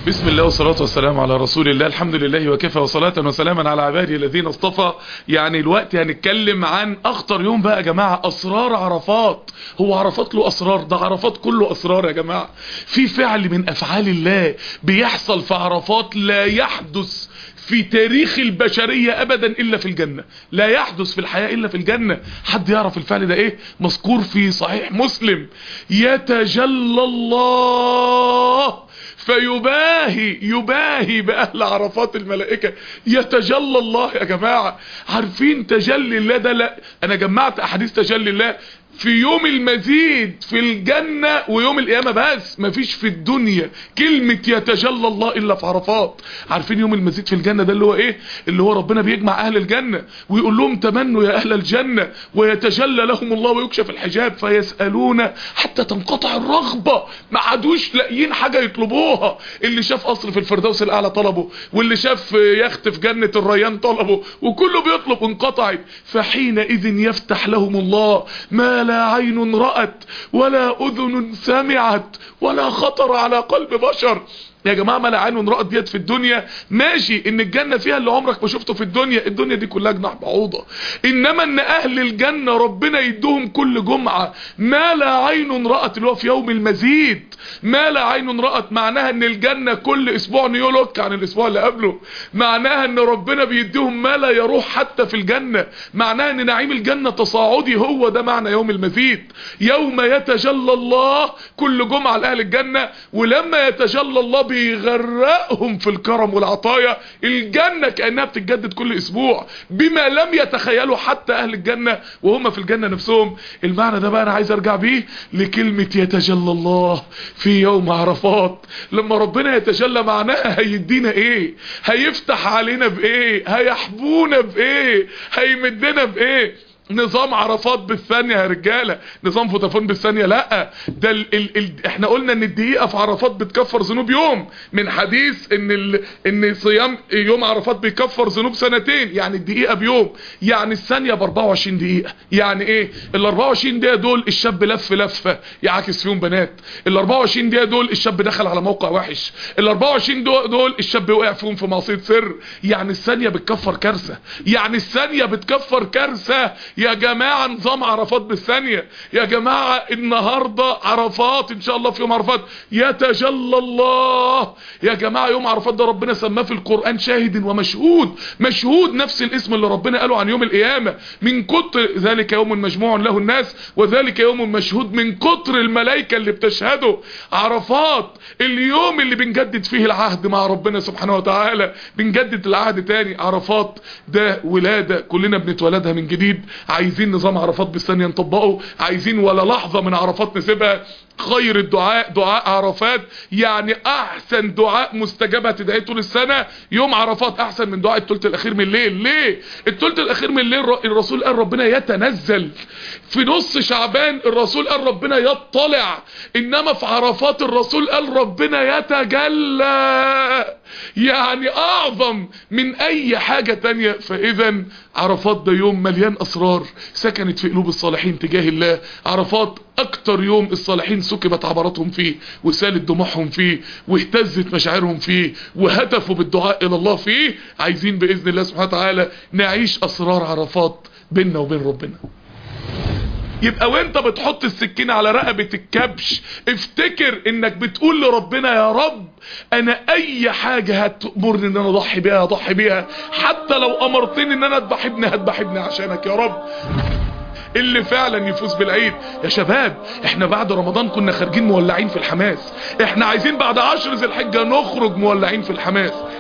بسم الله والصلاة والسلام على رسول الله الحمد لله وكفى وصلاة وسلاما على عباده الذين اصطفى يعني الوقت هنتكلم عن اخطر يوم بقى يا جماعة اسرار عرفات هو عرفات له اسرار ده عرفات كله اسرار يا جماعة في فعل من افعال الله بيحصل في عرفات لا يحدث في تاريخ البشرية ابدا الا في الجنة لا يحدث في الحياة الا في الجنة حد يعرف الفعل ده ايه مذكور في صحيح مسلم يتجلى الله فيباهي يباهي بأهل عرفات الملائكة يتجلى الله يا جماعة عارفين تجلي الله ده لا أنا جمعت أحاديث تجلي الله في يوم المزيد في الجنة ويوم القيامة بس مفيش في الدنيا كلمة يتجلى الله إلا في عرفات عارفين يوم المزيد في الجنة ده اللي هو إيه اللي هو ربنا بيجمع أهل الجنة ويقول لهم تمنوا يا أهل الجنة ويتجلى لهم الله ويكشف الحجاب فيسألون حتى تنقطع الرغبة ما عادوش لاقيين حاجة يطلبوها اللي شاف قصر في الفردوس الأعلى طلبه واللي شاف يخت في جنة الريان طلبه وكله بيطلب انقطعت فحينئذ يفتح لهم الله ما لا عين رأت ولا أذن سمعت ولا خطر على قلب بشر يا جماعة ما لا عين رأت ديت في الدنيا ماشي ان الجنة فيها اللي عمرك ما شفته في الدنيا الدنيا دي كلها جناح بعوضة انما ان اهل الجنة ربنا يدوهم كل جمعة ما لا عين رأت اللي هو في يوم المزيد ما لا عين رأت معناها ان الجنة كل اسبوع نيولوك عن الاسبوع اللي قبله معناها ان ربنا بيديهم ما لا يروح حتى في الجنة معناها ان نعيم الجنة تصاعدي هو ده معنى يوم المزيد يوم يتجلى الله كل جمعة لأهل الجنة ولما يتجلى الله بيغرقهم في الكرم والعطايا الجنة كأنها بتتجدد كل اسبوع بما لم يتخيلوا حتى اهل الجنة وهم في الجنة نفسهم المعنى ده بقى انا عايز ارجع بيه لكلمة يتجلى الله في يوم عرفات لما ربنا يتجلى معناها هيدينا ايه هيفتح علينا بايه هيحبونا بايه هيمدنا بايه نظام عرفات بالثانية يا رجالة نظام فودافون بالثانية لا ده ال ال ال احنا قلنا ان الدقيقة في عرفات بتكفر ذنوب يوم من حديث ان ال ان صيام يوم عرفات بيكفر ذنوب سنتين يعني الدقيقة بيوم يعني الثانية ب 24 دقيقة يعني ايه ال 24 دقيقة دول الشاب لف لفة يعاكس فيهم بنات ال 24 دقيقة دول الشاب دخل على موقع وحش ال 24 دول الشاب وقع فيهم في معصية سر يعني الثانية بتكفر كارثة يعني الثانية بتكفر كارثة يا جماعة نظام عرفات بالثانية يا جماعة النهاردة عرفات ان شاء الله في يوم عرفات يتجلى الله يا جماعة يوم عرفات ده ربنا سماه في القرآن شاهد ومشهود مشهود نفس الاسم اللي ربنا قاله عن يوم القيامة من كتر ذلك يوم مجموع له الناس وذلك يوم مشهود من كتر الملائكة اللي بتشهده عرفات اليوم اللي بنجدد فيه العهد مع ربنا سبحانه وتعالى بنجدد العهد تاني عرفات ده ولادة كلنا بنتولدها من جديد عايزين نظام عرفات بالثانية نطبقه عايزين ولا لحظة من عرفات نسيبها خير الدعاء دعاء عرفات يعني احسن دعاء مستجابة تدعي طول السنة يوم عرفات احسن من دعاء الثلث الاخير من الليل ليه الثلث الاخير من الليل الرسول قال ربنا يتنزل في نص شعبان الرسول قال ربنا يطلع انما في عرفات الرسول قال ربنا يتجلى يعني اعظم من اي حاجة تانية فاذا عرفات ده يوم مليان اسرار سكنت في قلوب الصالحين تجاه الله عرفات اكتر يوم الصالحين سكبت عبراتهم فيه وسالت دموعهم فيه واهتزت مشاعرهم فيه وهتفوا بالدعاء الى الله فيه عايزين باذن الله سبحانه وتعالى نعيش اسرار عرفات بيننا وبين ربنا يبقى وانت بتحط السكين على رقبة الكبش افتكر انك بتقول لربنا يا رب انا اي حاجة هتأمرني ان انا اضحي بيها اضحي بيها حتى لو امرتني ان انا اذبح ابني هذبح ابني عشانك يا رب اللي فعلا يفوز بالعيد يا شباب احنا بعد رمضان كنا خارجين مولعين في الحماس احنا عايزين بعد عشر ذي الحجة نخرج مولعين في الحماس